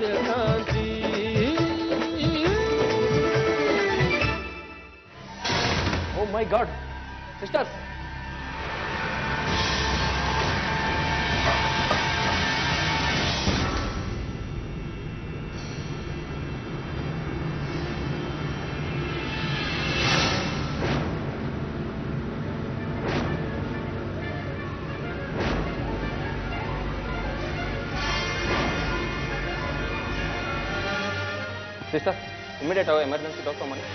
ಸೂರ್ಯಕಾಂತಿ oh my god sisters sister immediate ಆಗಿ emergency doctor ಮಾಡಿ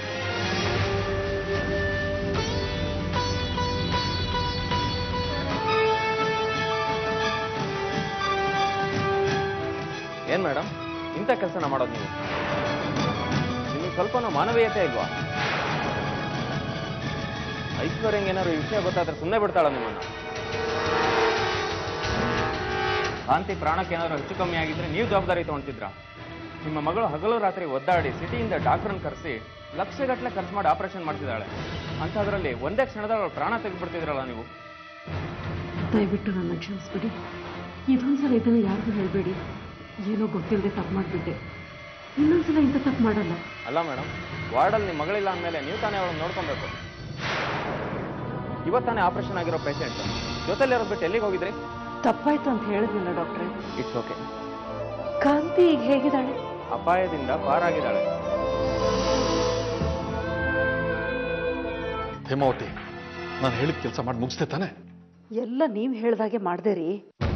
ಏನ್ ಮೇಡಮ್ ಇಂಥ ಕೆಲಸನ ಮಾಡೋದು ನೀವು ನಿಮಗೆ ಸ್ವಲ್ಪನೂ ಮಾನವೀಯತೆ ಇಲ್ವಾ ಐಶ್ವರ್ಯಂಗೆ ಏನಾದ್ರು ಈ ವಿಷಯ ಗೊತ್ತಾದ್ರೆ ಸುಮ್ಮನೆ ಬಿಡ್ತಾಳ ನಿಮ್ಮನ್ನ ಕಾಂತಿ ಪ್ರಾಣಕ್ಕೆ ಏನಾದ್ರು ಹೆಚ್ಚು ಕಮ್ಮಿ ಆಗಿದ್ರೆ ನೀವು ಜವಾಬ್ದಾರಿ ತಗೊಂತಿದ್ರ ನಿಮ್ಮ ಮಗಳು ಹಗಲು ರಾತ್ರಿ ಒದ್ದಾಡಿ ಸಿಟಿಯಿಂದ ಡಾಕ್ಟರ್ನ ಕರೆಸಿ ಲಕ್ಷಗಟ್ಟಲೆ ಖರ್ಚು ಮಾಡಿ ಆಪರೇಷನ್ ಮಾಡ್ತಿದ್ದಾಳೆ ಅಂಥದ್ರಲ್ಲಿ ಒಂದೇ ಕ್ಷಣದಲ್ಲಿ ಅವಳು ಪ್ರಾಣ ತೆಗೆದ್ಬಿಡ್ತಿದ್ರಲ್ಲ ನೀವು ದಯವಿಟ್ಟು ನನ್ನ ಕ್ಷಮಿಸ್ಬಿಡಿ ಇದೊಂದ್ಸಲ ಇದನ್ನು ಯಾರಿಗೂ ಹೇಳಬೇಡಿ ಏನೋ ಗೊತ್ತಿಲ್ಲದೆ ತಪ್ಪು ಮಾಡಿಬಿಟ್ಟೆ ಇನ್ನೊಂದ್ಸಲ ಇಂಥ ತಪ್ಪು ಮಾಡಲ್ಲ ಅಲ್ಲ ಮೇಡಮ್ ವಾರ್ಡಲ್ಲಿ ನಿಮ್ಮ ಮಗಳಿಲ್ಲ ಅಂದಮೇಲೆ ನೀವು ತಾನೇ ಅವಳನ್ನ ನೋಡ್ಕೊಬೇಕು ಇವತ್ತಾನೇ ಆಪರೇಷನ್ ಆಗಿರೋ ಪೇಷಂಟ್ ಜೊತೆಲಿ ಇರೋದು ಬಿಟ್ಟು ಎಲ್ಲಿಗೆ ಹೋಗಿದ್ರಿ ತಪ್ಪಾಯ್ತು ಅಂತ ಹೇಳಿದ್ನಲ್ಲ ಡಾಕ್ಟ್ರೆ ಇಟ್ಸ್ ಓಕೆ ಕಾಂತಿ ಈಗ ಹೇಗಿದ್ದಾಳೆ ಅಪಾಯದಿಂದ ಪಾರಾಗಿದ್ದಾಳೆ ಹೇಮಾವತಿ ನಾನು ಹೇಳಿದ ಕೆಲಸ ಮಾಡಿ ಮುಗಿಸ್ದೆ ತಾನೆ ಎಲ್ಲ ನೀವು ಹೇಳ್ದಾಗೆ ಮಾಡ್ದೆ ರೀ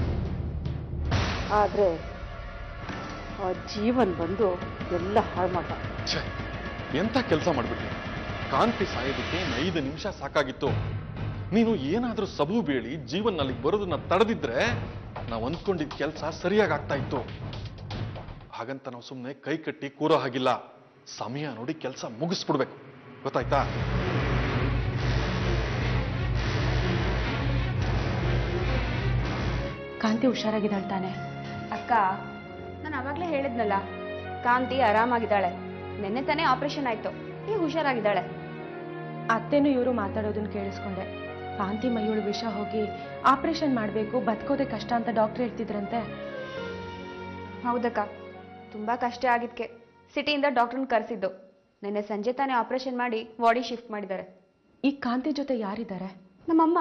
ಆದ್ರೆ ಆ ಜೀವನ್ ಬಂದು ಎಲ್ಲ ಹಾಳು ಮಾಡ ಛೇ ಎಂಥ ಕೆಲಸ ಮಾಡ್ಬಿಟ್ಟಿ ಕಾಂತಿ ಸಾಯೋದಕ್ಕೆ ಇನ್ನು ಐದು ನಿಮಿಷ ಸಾಕಾಗಿತ್ತು ನೀನು ಏನಾದ್ರೂ ಸಬು ಬೇಳಿ ಜೀವನ್ ಅಲ್ಲಿಗೆ ಬರೋದನ್ನ ತಡೆದಿದ್ರೆ ನಾವು ಅಂದ್ಕೊಂಡಿದ್ದ ಕೆಲಸ ಸರಿಯಾಗಿ ಆಗ್ತಾ ಇತ್ತು ಹಾಗಂತ ನಾವು ಸುಮ್ಮನೆ ಕೈ ಕಟ್ಟಿ ಕೂರೋ ಹಾಗಿಲ್ಲ ಸಮಯ ನೋಡಿ ಕೆಲಸ ಮುಗಿಸ್ಬಿಡ್ಬೇಕು ಗೊತ್ತಾಯ್ತಾ ಕಾಂತಿ ಹುಷಾರಾಗಿದ್ದಾಳೆ ತಾನೆ ಅಕ್ಕ ನಾನು ಅವಾಗಲೇ ಹೇಳಿದ್ನಲ್ಲ ಕಾಂತಿ ಆರಾಮಾಗಿದ್ದಾಳೆ ನಿನ್ನೆ ತಾನೇ ಆಪರೇಷನ್ ಆಯ್ತು ಈಗ ಹುಷಾರಾಗಿದ್ದಾಳೆ ಅತ್ತೆನೂ ಇವರು ಮಾತಾಡೋದನ್ನ ಕೇಳಿಸ್ಕೊಂಡೆ ಕಾಂತಿ ಮೈಯೊಳು ವಿಷ ಹೋಗಿ ಆಪರೇಷನ್ ಮಾಡಬೇಕು ಬದುಕೋದೆ ಕಷ್ಟ ಅಂತ ಡಾಕ್ಟರ್ ಹೇಳ್ತಿದ್ರಂತೆ ಹೌದಕ್ಕ ತುಂಬಾ ಕಷ್ಟ ಆಗಿದ್ಕೆ ಸಿಟಿಯಿಂದ ಡಾಕ್ಟರ್ನ ಕರೆಸಿದ್ದು ನಿನ್ನೆ ಸಂಜೆ ತಾನೇ ಆಪರೇಷನ್ ಮಾಡಿ ಬಾಡಿ ಶಿಫ್ಟ್ ಮಾಡಿದ್ದಾರೆ ಈ ಕಾಂತಿ ಜೊತೆ ಯಾರಿದ್ದಾರೆ ನಮ್ಮಮ್ಮ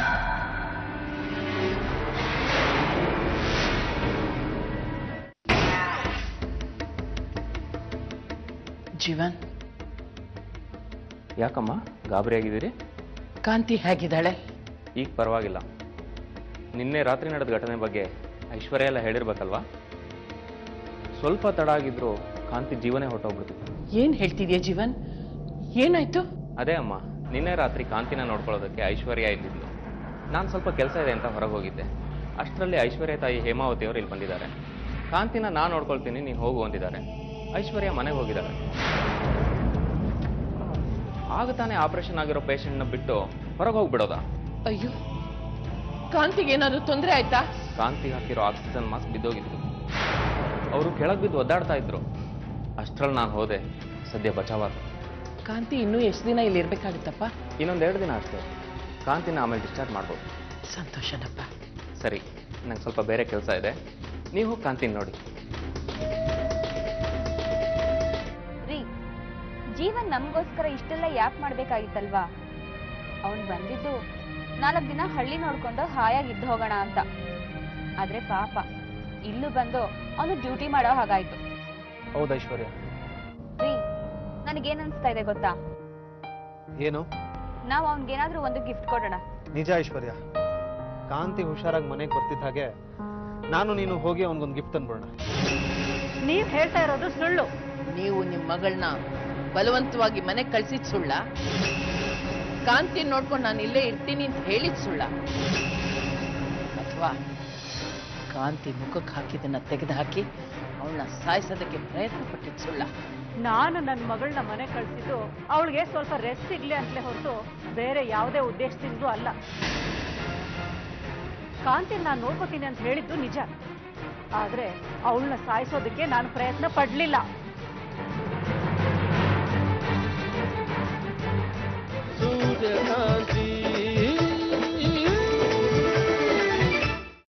ಜೀವನ್ ಯಾಕಮ್ಮ ಗಾಬರಿ ಆಗಿದ್ದೀರಿ ಕಾಂತಿ ಹೇಗಿದ್ದಾಳೆ ಈಗ ಪರವಾಗಿಲ್ಲ ನಿನ್ನೆ ರಾತ್ರಿ ನಡೆದ ಘಟನೆ ಬಗ್ಗೆ ಐಶ್ವರ್ಯ ಎಲ್ಲ ಹೇಳಿರ್ಬೇಕಲ್ವಾ ಸ್ವಲ್ಪ ತಡ ಆಗಿದ್ರು ಕಾಂತಿ ಜೀವನೇ ಹೊರಟೋಗ್ಬಿಡ್ತಿತ್ತು ಏನ್ ಹೇಳ್ತಿದ್ಯಾ ಜೀವನ್ ಏನಾಯ್ತು ಅದೇ ಅಮ್ಮ ನಿನ್ನೆ ರಾತ್ರಿ ಕಾಂತಿನ ನೋಡ್ಕೊಳ್ಳೋದಕ್ಕೆ ಐಶ್ವರ್ಯ ಇಲ್ಲಿದ್ಲು ನಾನು ಸ್ವಲ್ಪ ಕೆಲಸ ಇದೆ ಅಂತ ಹೊರಗೆ ಹೋಗಿದ್ದೆ ಅಷ್ಟರಲ್ಲಿ ಐಶ್ವರ್ಯ ತಾಯಿ ಹೇಮಾವತಿ ಅವರು ಇಲ್ಲಿ ಬಂದಿದ್ದಾರೆ ಕಾಂತಿನ ನಾನು ನೋಡ್ಕೊಳ್ತೀನಿ ನೀನು ಹೋಗು ಅಂದಿದ್ದಾರೆ ಐಶ್ವರ್ಯ ಮನೆಗೆ ಹೋಗಿದ್ದಾರೆ ಆಗ ತಾನೇ ಆಪರೇಷನ್ ಆಗಿರೋ ಪೇಷಂಟ್ನ ಬಿಟ್ಟು ಹೊರಗೆ ಹೋಗ್ಬಿಡೋದಾ ಅಯ್ಯೋ ಕಾಂತಿಗೆ ಏನಾದ್ರು ತೊಂದರೆ ಆಯ್ತಾ ಕಾಂತಿ ಹಾಕಿರೋ ಆಕ್ಸಿಜನ್ ಮಾಸ್ಕ್ ಬಿದ್ದೋಗಿತ್ತು ಅವರು ಕೆಳಗೆ ಬಿದ್ದು ಒದ್ದಾಡ್ತಾ ಇದ್ರು ಅಷ್ಟ್ರಲ್ಲಿ ನಾನು ಹೋದೆ ಸದ್ಯ ಬಚಾವಾದ ಕಾಂತಿ ಇನ್ನೂ ಎಷ್ಟು ದಿನ ಇಲ್ಲಿ ಇರ್ಬೇಕಾಗುತ್ತಪ್ಪ ಇನ್ನೊಂದೆರಡು ದಿನ ಅಷ್ಟೇ ಕಾಂತಿನ ಆಮೇಲೆ ಡಿಸ್ಚಾರ್ಜ್ ಮಾಡ್ಬೋದು ಸಂತೋಷನಪ್ಪ ಸರಿ ನಂಗೆ ಸ್ವಲ್ಪ ಬೇರೆ ಕೆಲಸ ಇದೆ ನೀವು ಕಾಂತಿನ ನೋಡಿ ರೀ ಜೀವನ್ ನಮಗೋಸ್ಕರ ಇಷ್ಟೆಲ್ಲ ಯಾಕೆ ಮಾಡ್ಬೇಕಾಗಿತ್ತಲ್ವಾ ಅವನ್ ಬಂದಿದ್ದು ನಾಲ್ಕು ದಿನ ಹಳ್ಳಿ ನೋಡ್ಕೊಂಡು ಹಾಯಾಗಿ ಇದ್ದು ಹೋಗೋಣ ಅಂತ ಆದ್ರೆ ಪಾಪ ಇಲ್ಲೂ ಬಂದು ಅವನು ಡ್ಯೂಟಿ ಮಾಡೋ ಹಾಗಾಯ್ತು ಹೌದು ಐಶ್ವರ್ಯ ರೀ ನನಗೇನ್ ಅನ್ಸ್ತಾ ಇದೆ ಗೊತ್ತಾ ಏನು ನಾವು ಅವನ್ಗೇನಾದ್ರೂ ಒಂದು ಗಿಫ್ಟ್ ಕೊಡೋಣ ನಿಜ ಐಶ್ವರ್ಯ ಕಾಂತಿ ಹುಷಾರಾಗಿ ಮನೆಗೆ ಬರ್ತಿದ್ದ ಹಾಗೆ ನಾನು ನೀನು ಹೋಗಿ ಅವನಿಗೊಂದು ಗಿಫ್ಟ್ ತಂದ್ಬಿಡೋಣ ನೀವ್ ಹೇಳ್ತಾ ಇರೋದು ಸುಳ್ಳು ನೀವು ನಿಮ್ಮ ಮಗಳನ್ನ ಬಲವಂತವಾಗಿ ಮನೆಗೆ ಕಳ್ಸಿದ್ ಸುಳ್ಳ ಕಾಂತಿ ನೋಡ್ಕೊಂಡು ನಾನು ಇಲ್ಲೇ ಇರ್ತೀನಿ ಅಂತ ಹೇಳಿದ್ ಸುಳ್ಳ ಅಥವಾ ಕಾಂತಿ ಮುಖಕ್ಕೆ ಹಾಕಿದ್ದನ್ನ ತೆಗೆದು ಹಾಕಿ ಅವಳನ್ನ ಸಾಯಿಸೋದಕ್ಕೆ ಪ್ರಯತ್ನ ಪಟ್ಟಿದ್ ಸುಳ್ಳ ನಾನು ನನ್ನ ಮಗಳನ್ನ ಮನೆ ಕಳ್ಸಿದ್ದು ಅವಳಿಗೆ ಸ್ವಲ್ಪ ರೆಸ್ಟ್ ಸಿಗ್ಲಿ ಅಂತಲೇ ಹೊರತು ಬೇರೆ ಯಾವುದೇ ಉದ್ದೇಶದಿಂದಲೂ ಅಲ್ಲ ಕಾಂತಿ ನಾನು ನೋಡ್ಕೋತೀನಿ ಅಂತ ಹೇಳಿದ್ದು ನಿಜ ಆದ್ರೆ ಅವಳನ್ನ ಸಾಯಿಸೋದಕ್ಕೆ ನಾನು ಪ್ರಯತ್ನ ಪಡ್ಲಿಲ್ಲ ಸೂರ್ಯಕಾಂತಿ